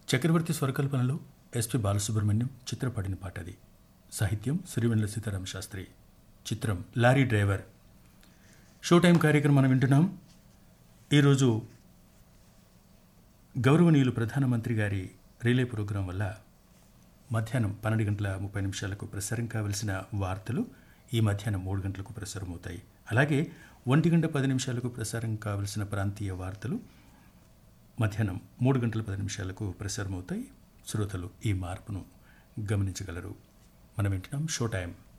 చక్రవర్తి స్వరకల్పనలో SP Balasubrahmanyam చిత్రపడిన పాట అది సాహిత్యం సిరివెన్నెల సీతారామ శాస్త్రి చిత్రం లారీ డ్రైవర్ షో టైం కార్యక్రమం మనం వింటున్నాం ఈరోజు గౌరవనీయులు ప్రధానమంత్రి గారి రిలే ప్రోగ్రాం వల్ల మధ్యాహ్నం పన్నెండు గంటల ముప్పై నిమిషాలకు ప్రసారం కావలసిన వార్తలు ఈ మధ్యాహ్నం మూడు గంటలకు ప్రసారం అవుతాయి అలాగే ఒంటి గంట పది నిమిషాలకు ప్రసారం కావలసిన ప్రాంతీయ వార్తలు మధ్యాహ్నం మూడు గంటల పది నిమిషాలకు ప్రసారం అవుతాయి శ్రోతలు ఈ మార్పును గమనించగలరు మనం వింటున్నాం షో టైం